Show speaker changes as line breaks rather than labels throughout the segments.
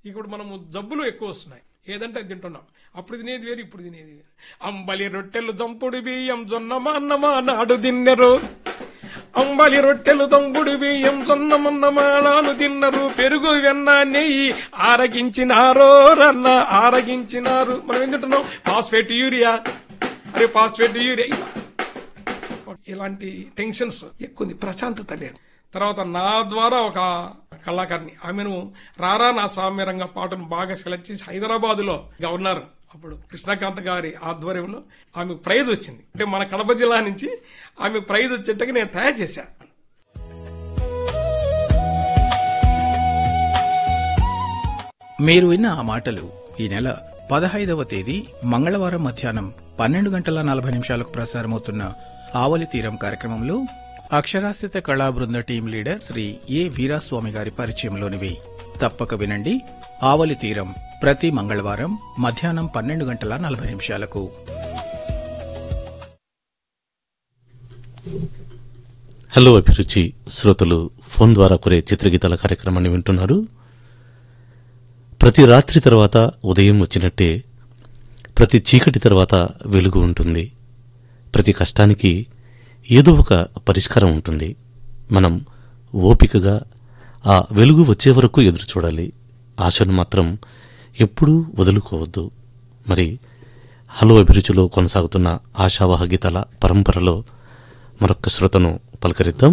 ఇప్పుడు మనము జబ్బులు ఎక్కువ వస్తున్నాయి ఏదంటే అది తింటున్నాం అప్పుడు తినేది వేరు ఇప్పుడు తినేది వేరు అంబలి రొట్టెలు దంపుడు బియ్యం జొన్నమా అన్నమా నాడు తిన్నరు అంబలి రొట్టెలు దంపుడు బియ్యం జొన్నమన్నమా నాను తిన్నరు పెరుగు వెన్న నెయ్యి ఆరగించినారో రన్న ఆరగించినారు మనం ఏం తింటున్నాం ఫాస్ఫేట్ యూరియా అరే ఫాస్ఫేట్ యూరియా ఇలా ఇలాంటి టెన్షన్స్ ఎక్కువ ఉంది ప్రశాంతత లేదు తర్వాత నా ద్వారా ఒక కళాకారిణి ఆమెను రారా నా సామ్యరంగ పాటను బాగా సెలెక్ట్ చేసి హైదరాబాద్ లో గవర్నర్ అప్పుడు కృష్ణకాంత్ గారి ఆధ్వర్యంలో ఆమెకు ప్రైజ్ వచ్చింది అంటే మన కడప జిల్లా నుంచి ఆమెకు ప్రైజ్ వచ్చేట్టుగా నేను తయారు చేశాను
మీరు విన్న ఆ మాటలు ఈ నెల పదహైదవ తేదీ మంగళవారం మధ్యాహ్నం పన్నెండు గంటల నలభై నిమిషాలకు ప్రసారమవుతున్న ఆవలి తీరం కార్యక్రమంలో అక్షరాస్యత కళా బృంద team leader Shri A Veeraswamy గారి పరిచయంలోనివి తప్పక వినండి ఆవలి తీరం ప్రతి మంగళవారం మధ్యాహ్నం పన్నెండు గంటల నలభై నిమిషాలకు
హలో అభిరుచి శ్రోతలు ఫోన్ ద్వారా కొరే చిత్రగీతాల కార్యక్రమాన్ని వింటున్నారు ప్రతి రాత్రి తర్వాత ఉదయం వచ్చినట్టే ప్రతి చీకటి తర్వాత వెలుగు ఉంటుంది ప్రతి కష్టానికి ఏదో ఒక పరిష్కారం ఉంటుంది మనం ఓపికగా ఆ వెలుగు వచ్చే వరకు ఎదురు చూడాలి ఆశను మాత్రం ఎప్పుడూ వదులుకోవద్దు మరి హలో అభిరుచిలో కొనసాగుతున్న ఆశావాహ గీతాల పరంపరలో మరొక్క శ్రోతను పలకరిద్దాం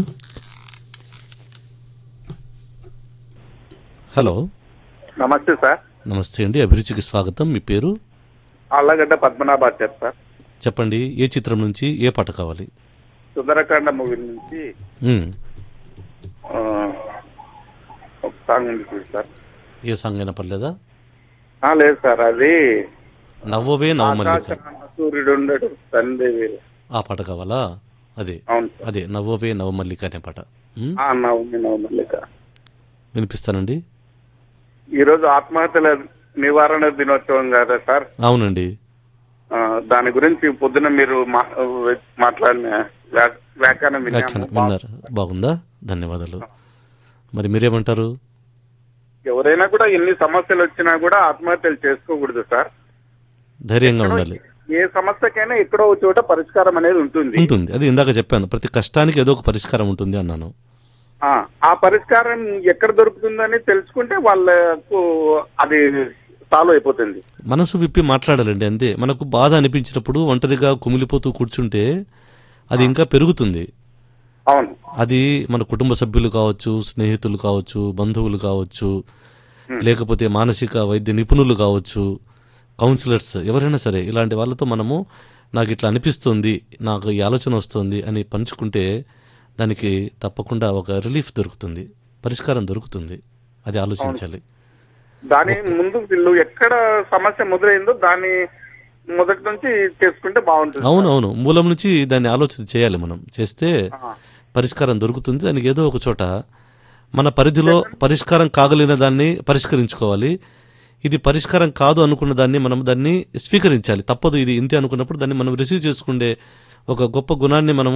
హలో
నమస్తే సార్
నమస్తే అండి అభిరుచికి స్వాగతం మీ పేరు
అల్లగడ్డ పద్మనాభాచార్ సార్
చెప్పండి ఏ చిత్రం నుంచి ఏ పాట కావాలి
సుందరకాండ మూవీ నుంచి
ఉమ్,
ఆ, ఒక సాంగ్ ఉంది చూడు సార్
ఏ సాంగ్ అయినా పర్లేదా
ఆ, లేదు సార్ అది
నవ్వవే నవమల్లిక
ఆకాశాన సూర్యుడు ఉండడు తండ్రి
ఆ పాట కావాలా అదే
అవును సార్
అదే నవ్వవే నవమల్లిక అనే పాట ఉమ్,
ఆ, నవమి నవమల్లిక
వినిపిస్తానండి
ఈ రోజు ఆత్మహత్యల నివారణ దినోత్సవం కదా సార్
అవునండి
ఆ, దాని గురించి పొద్దున మీరు మా- మాట్లాడిన వ్యా- వ్యాఖ్యానం
వ్యాఖ్యానం
విన్నాము
విన్నారు బాగుందా ధన్యవాదాలు మరి మీరేమంటారు
ఎవరైనా కూడా ఎన్ని సమస్యలు వచ్చినా కూడా ఆత్మహత్యలు చేసుకోకూడదు సార్
ధైర్యంగా ఉండాలి
ఏ సమస్యకైనా ఎక్కడో ఒక చోట పరిష్కారం అనేది ఉంటుంది
ఉంటుంది అది ఇందాక చెప్పాను ప్రతి కష్టానికి ఏదో ఒక పరిష్కారం ఉంటుంది అన్నాను
ఆ ఆ పరిష్కారం ఎక్కడ దొరుకుతుందని తెలుసుకుంటే వాళ్ళకు అది సాల్వ్ అయిపోతుంది
మనసు విప్పి మాట్లాడాలండి అంతే మనకు బాధ అనిపించినప్పుడు ఒంటరిగా కుమిలిపోతూ కూర్చుంటే అది ఇంకా పెరుగుతుంది
అవును
అది మన కుటుంబ సభ్యులు కావచ్చు స్నేహితులు కావచ్చు బంధువులు కావచ్చు లేకపోతే మానసిక వైద్య నిపుణులు కావచ్చు కౌన్సిలర్స్ ఎవరైనా సరే ఇలాంటి వాళ్ళతో మనము నాకు ఇట్లా అనిపిస్తుంది నాకు ఈ ఆలోచన వస్తుంది అని పంచుకుంటే దానికి తప్పకుండా ఒక రిలీఫ్ దొరుకుతుంది పరిష్కారం దొరుకుతుంది అది ఆలోచించాలి
దాని ముందు వీళ్ళు ఎక్కడ సమస్య మొదలైందో దాన్ని మొదటి నుంచి చేసుకుంటే బాగుంటుంది
అవును అవును మూలం నుంచి దాన్ని ఆలోచన చేయాలి మనం చేస్తే
ఆ,
పరిష్కారం దొరుకుతుంది దానికి ఏదో ఒక చోట మన పరిధిలో పరిష్కారం కాగలిగిన దాన్ని పరిష్కరించుకోవాలి ఇది పరిష్కారం కాదు అనుకున్న దాన్ని మనం దాన్ని స్వీకరించాలి తప్పదు ఇది ఇంతే అనుకున్నప్పుడు దాన్ని మనం రిసీవ్ చేసుకుండే ఒక గొప్ప గుణాన్ని మనం